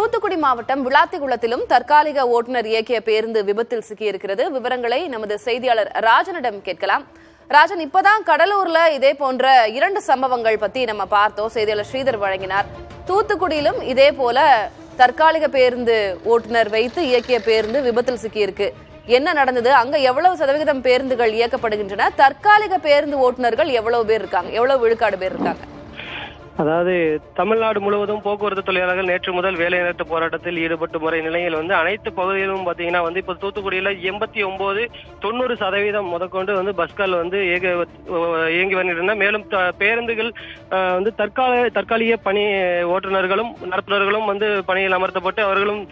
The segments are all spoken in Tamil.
தூத்துக்குடி மாவட்டம் விளாத்திகுளத்திலும் தற்காலிக ஓட்டுநர் இயக்கிய பேருந்து விபத்தில் சிக்கியிருக்கிறது விவரங்களை நமது செய்தியாளர் ராஜனிடம் கேட்கலாம் ராஜன் இப்பதான் கடலூர்ல இதே போன்ற இரண்டு சம்பவங்கள் பத்தி நம்ம பார்த்தோம் செய்தியாளர் ஸ்ரீதர் வழங்கினார் தூத்துக்குடியிலும் இதே போல தற்காலிக பேருந்து ஓட்டுநர் வைத்து இயக்கிய பேருந்து விபத்தில் சிக்கியிருக்கு என்ன நடந்தது அங்க எவ்வளவு சதவிகிதம் பேருந்துகள் இயக்கப்படுகின்றன தற்காலிக பேருந்து ஓட்டுநர்கள் எவ்வளவு பேர் இருக்காங்க எவ்வளவு விழுக்காடு பேர் இருக்காங்க அதாவது தமிழ்நாடு முழுவதும் போக்குவரத்து தொழிலாளர்கள் நேற்று முதல் வேலைநிறுத்த போராட்டத்தில் ஈடுபட்டு முறை நிலையில் வந்து அனைத்து பகுதிகளிலும் பாத்தீங்கன்னா வந்து இப்போ தூத்துக்குடியில எண்பத்தி ஒன்பது தொண்ணூறு சதவீதம் முதற்கொண்டு வந்து பஸ்கள் வந்து இயங்க இயங்கி வருகின்றன மேலும் த- பேருந்துகள் அஹ், வந்து தற்கால தற்காலிக பணி ஓட்டுநர்களும் நடத்துனர்களும் வந்து பணியில் அமர்த்தப்பட்டு அவர்களும்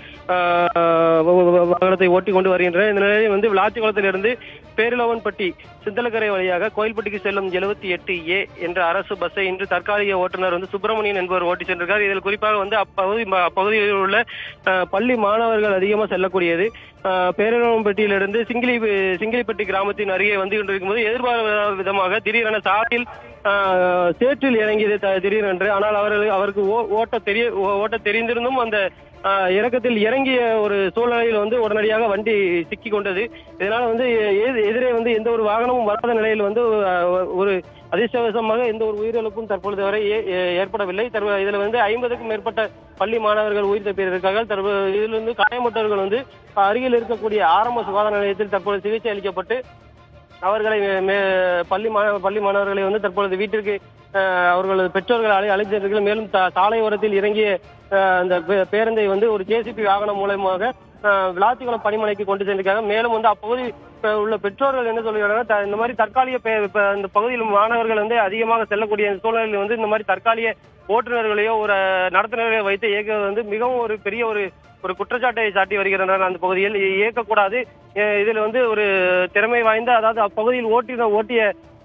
அஹ், வ- வ- வாகனத்தை ஓட்டி கொண்டு வருகின்றனர் இந்த நிலையில் வந்து விளாத்திக்குளத்திலிருந்து பேரிலவன்பட்டி சிந்தலக்கரை வழியாக கோயில்பட்டிக்கு செல்லும் எழுபத்தி எட்டு ஏ என்ற அரசு பஸ்ஸை இன்று தற்காலிக ஓட்டுநர் வந்து சுப்பிரமணியன் என்பவர் ஓட்டி சென்றிருக்கார் இதில் குறிப்பாக வந்து அப்பகுதி அப்பகுதியில் உள்ள அஹ், பள்ளி மாணவர்கள் அதிகமாக செல்லக்கூடியது அஹ், பேரிலவன்பட்டியிலிருந்து சிங்கிலி சிங்கிலிப்பட்டி கிராமத்தின் அருகே வந்து கொண்டிருக்கும் போது எதிர்பாராத விதமாக திடீரென சாலையில் அஹ், சேற்றில் இறங்கியது த- திடீரென்று ஆனால் அவர்கள் அவருக்கு ஓ- ஓட்ட தெரிய ஓ- ஓட்ட தெரிந்திருந்தும் அந்த ஆஹ் இறக்கத்தில் இறங்கிய ஒரு சூழ்நிலையில் வந்து உடனடியாக வண்டி சிக்கி கொண்டது இதனால வந்து எ- எதிரே வந்து எந்த ஒரு வாகனமும் வராத நிலையில் வந்து ஆஹ் ஒரு அதிர்ஷ்டவசமாக எந்த ஒரு உயிரிழப்பும் தற்பொழுது வரை ஏ- ஏ- ஏற்படவில்லை தற்ப இதுல வந்து ஐம்பதுக்கும் மேற்பட்ட பள்ளி மாணவர்கள் உயிர் தப்பியிருக்கார்கள் தற்போது இதில் வந்து காயமற்றவர்கள் வந்து அருகில் இருக்கக்கூடிய ஆரம்ப சுகாதார நிலையத்தில் தற்போது சிகிச்சை அளிக்கப்பட்டு அவர்களை மே- மே- பள்ளி மாணவ பள்ளி மாணவர்களை வந்து தற்பொழுது வீட்டிற்கு அஹ், அவர்களது பெற்றோர்கள் அழை அழைத்திருக்கிறார்கள் மேலும் சா- சாலை ஓரத்தில் இறங்கிய அஹ், அந்த பே- பேருந்தை வந்து ஒரு ஜேசிபி வாகனம் மூலமாக அஹ், விளாத்திக்குளம் பணிமனைக்கு கொண்டு சென்றிருக்காங்க மேலும் வந்து அப்பகுதி அஹ், உள்ள பெற்றோர்கள் என்ன சொல்கிறாங்கன்னா த- இந்த மாதிரி தற்காலிக பே- இப்ப இந்த பகுதியில் மாணவர்கள் வந்து அதிகமாக செல்லக்கூடிய இந்த சூழ்நிலையில் வந்து இந்த மாதிரி தற்காலிக ஓட்டுநர்களையோ ஒரு நடத்துனர்களையோ வைத்து இயக்குவது வந்து மிகவும் ஒரு பெரிய ஒரு ஒரு குற்றச்சாட்டை சாட்டி வருகின்றனர் அந்த பகுதியில் இ- இயக்கக்கூடாது அஹ் இதில் வந்து ஒரு திறமை வாய்ந்த அதாவது அப்பகுதியில் ஓட்டின ஓட்டிய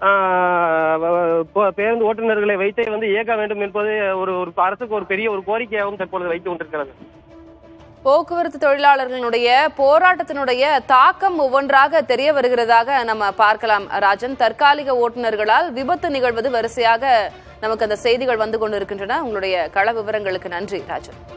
ஆஹ், வ- வ- பேருந்து ஓட்டுநர்களை வைத்தே வந்து இயக்க வேண்டும் என்பது ஒரு ஒரு அரசுக்கு ஒரு பெரிய ஒரு கோரிக்கையாகவும் தற்பொழுது வைத்துக் கொண்டிருக்கிறது போக்குவரத்து தொழிலாளர்களுடைய போராட்டத்தினுடைய தாக்கம் ஒவ்வொன்றாக தெரிய வருகிறதாக நம்ம பார்க்கலாம் ராஜன் தற்காலிக ஓட்டுநர்களால் விபத்து நிகழ்வது வரிசையாக நமக்கு அந்த செய்திகள் வந்து கொண்டிருக்கின்றன உங்களுடைய கள விவரங்களுக்கு நன்றி ராஜன்